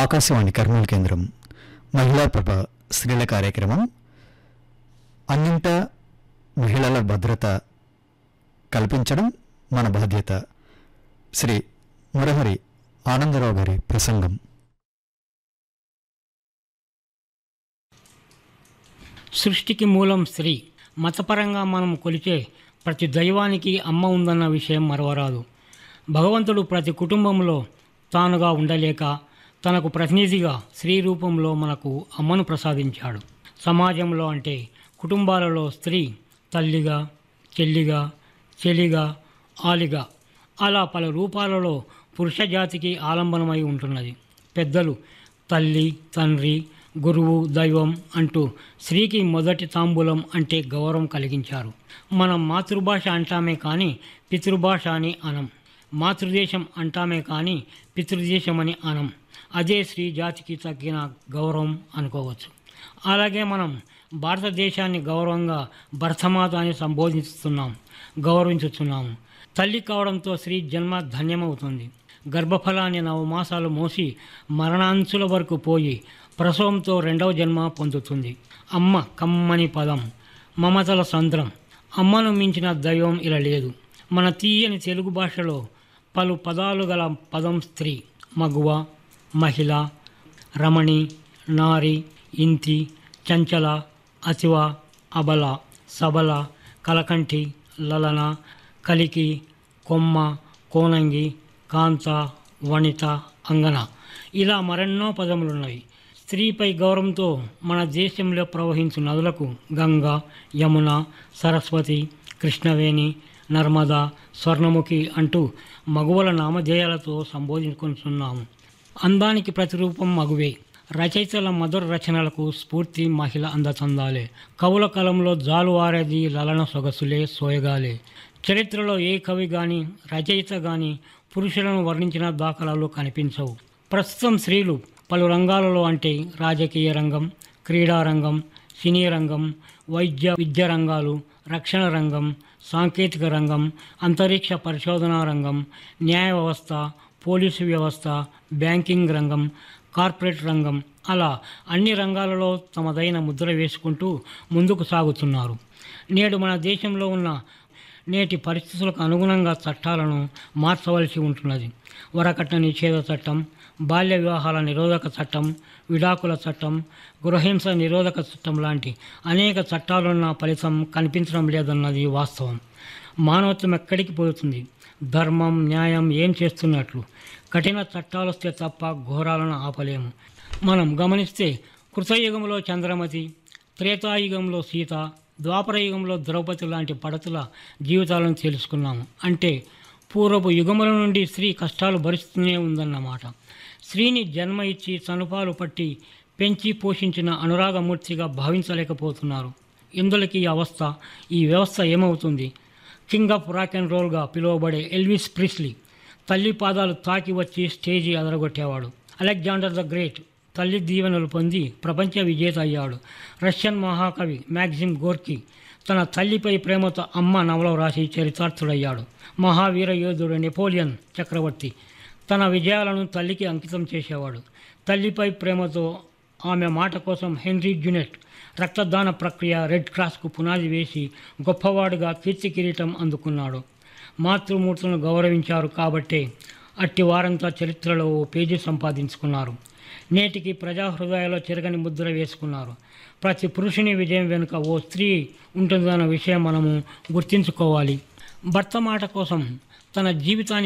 ఆకాశవాణి కర్నూలు కేంద్రం మహిళా ప్రభ స్త్రీల కార్యక్రమం అన్నింట మహిళల భద్రత కల్పించడం మన బాధ్యత శ్రీ మురహరి ఆనందరావు గారి ప్రసంగం సృష్టికి మూలం స్త్రీ మతపరంగా మనం కొలిచే ప్రతి దైవానికి అమ్మ ఉందన్న విషయం మరవరాదు భగవంతుడు ప్రతి కుటుంబంలో తానుగా ఉండలేక తనకు ప్రతినిధిగా స్త్రీ రూపంలో మనకు అమ్మను ప్రసాదించాడు సమాజంలో అంటే కుటుంబాలలో స్త్రీ తల్లిగా చెల్లిగా చెలిగా ఆలిగా అలా పలు రూపాలలో పురుష జాతికి ఆలంబనమై ఉంటున్నది పెద్దలు తల్లి తండ్రి గురువు దైవం అంటూ స్త్రీకి మొదటి తాంబూలం అంటే గౌరవం కలిగించారు మనం మాతృభాష అంటామే కానీ పితృభాష అని అనం మాతృదేశం అంటామే కానీ పితృదేశం అని అనం అదే స్త్రీ జాతికి తగ్గిన గౌరవం అనుకోవచ్చు అలాగే మనం భారతదేశాన్ని గౌరవంగా భరతమాత అని సంబోధిస్తున్నాం గౌరవించుతున్నాము తల్లి కావడంతో స్త్రీ జన్మ ధన్యమవుతుంది గర్భఫలాన్ని నవమాసాలు మోసి మరణాంచుల వరకు పోయి ప్రసవంతో రెండవ జన్మ పొందుతుంది అమ్మ కమ్మని పదం మమతల సంద్రం అమ్మను మించిన దైవం ఇలా లేదు మన తీయని తెలుగు భాషలో పలు పదాలు గల పదం స్త్రీ మగువ మహిళ రమణి నారి ఇంతి చంచల అతివ అబల సబల కలకంఠి లలన కలికి కొమ్మ కోనంగి కాంత వనిత అంగన ఇలా మరెన్నో పదములున్నవి స్త్రీపై గౌరవంతో మన దేశంలో ప్రవహించు నదులకు గంగ యమున సరస్వతి కృష్ణవేణి నర్మద స్వర్ణముఖి అంటూ మగువల నామధేయాలతో సంబోధించుకుంటున్నాము అందానికి ప్రతిరూపం మగువే రచయితల మధుర రచనలకు స్ఫూర్తి మహిళ అందచందాలే కవుల కలంలో జాలువారేది లలన సొగసులే సోయగాలే చరిత్రలో ఏ కవి గాని రచయిత గాని పురుషులను వర్ణించిన దాఖలాలు కనిపించవు ప్రస్తుతం స్త్రీలు పలు రంగాలలో అంటే రాజకీయ రంగం క్రీడా రంగం సినీ రంగం వైద్య విద్య రంగాలు రక్షణ రంగం సాంకేతిక రంగం అంతరిక్ష పరిశోధనా రంగం న్యాయ వ్యవస్థ పోలీసు వ్యవస్థ బ్యాంకింగ్ రంగం కార్పొరేట్ రంగం అలా అన్ని రంగాలలో తమదైన ముద్ర వేసుకుంటూ ముందుకు సాగుతున్నారు నేడు మన దేశంలో ఉన్న నేటి పరిస్థితులకు అనుగుణంగా చట్టాలను మార్చవలసి ఉంటున్నది వరకట్న నిషేధ చట్టం బాల్య వివాహాల నిరోధక చట్టం విడాకుల చట్టం గృహహింస నిరోధక చట్టం లాంటి అనేక చట్టాలున్న ఫలితం కనిపించడం లేదన్నది వాస్తవం మానవత్వం ఎక్కడికి పోతుంది ధర్మం న్యాయం ఏం చేస్తున్నట్లు కఠిన చట్టాలు వస్తే తప్ప ఘోరాలను ఆపలేము మనం గమనిస్తే కృతయుగంలో చంద్రమతి త్రేతాయుగంలో సీత ద్వాపరయుగంలో ద్రౌపది లాంటి పడతుల జీవితాలను తెలుసుకున్నాము అంటే పూర్వపు యుగముల నుండి స్త్రీ కష్టాలు భరిస్తూనే ఉందన్నమాట స్త్రీని జన్మ ఇచ్చి చనుపాలు పట్టి పెంచి పోషించిన అనురాగమూర్తిగా భావించలేకపోతున్నారు ఇందులకి ఈ అవస్థ ఈ వ్యవస్థ ఏమవుతుంది కింగ్ ఆఫ్ రాక్ అండ్ రోల్గా పిలువబడే ఎల్విస్ ప్రిస్లీ తల్లి పాదాలు తాకి వచ్చి స్టేజీ అదరగొట్టేవాడు అలెగ్జాండర్ ద గ్రేట్ తల్లి దీవెనలు పొంది ప్రపంచ విజేత అయ్యాడు రష్యన్ మహాకవి మ్యాగ్జిమ్ గోర్కీ తన తల్లిపై ప్రేమతో అమ్మ నవల రాసి చరితార్థుడయ్యాడు మహావీర యోధుడు నెపోలియన్ చక్రవర్తి తన విజయాలను తల్లికి అంకితం చేసేవాడు తల్లిపై ప్రేమతో ఆమె మాట కోసం హెన్రీ జునెట్ రక్తదాన ప్రక్రియ రెడ్ క్రాస్కు పునాది వేసి గొప్పవాడుగా కీర్తి కిరీటం అందుకున్నాడు మాతృమూర్తులను గౌరవించారు కాబట్టే అట్టి వారంతా చరిత్రలో ఓ పేజీ సంపాదించుకున్నారు నేటికి ప్రజా హృదయాల్లో చెరగని ముద్ర వేసుకున్నారు ప్రతి పురుషుని విజయం వెనుక ఓ స్త్రీ ఉంటుందన్న విషయం మనము గుర్తించుకోవాలి భర్త మాట కోసం తన జీవితాన్ని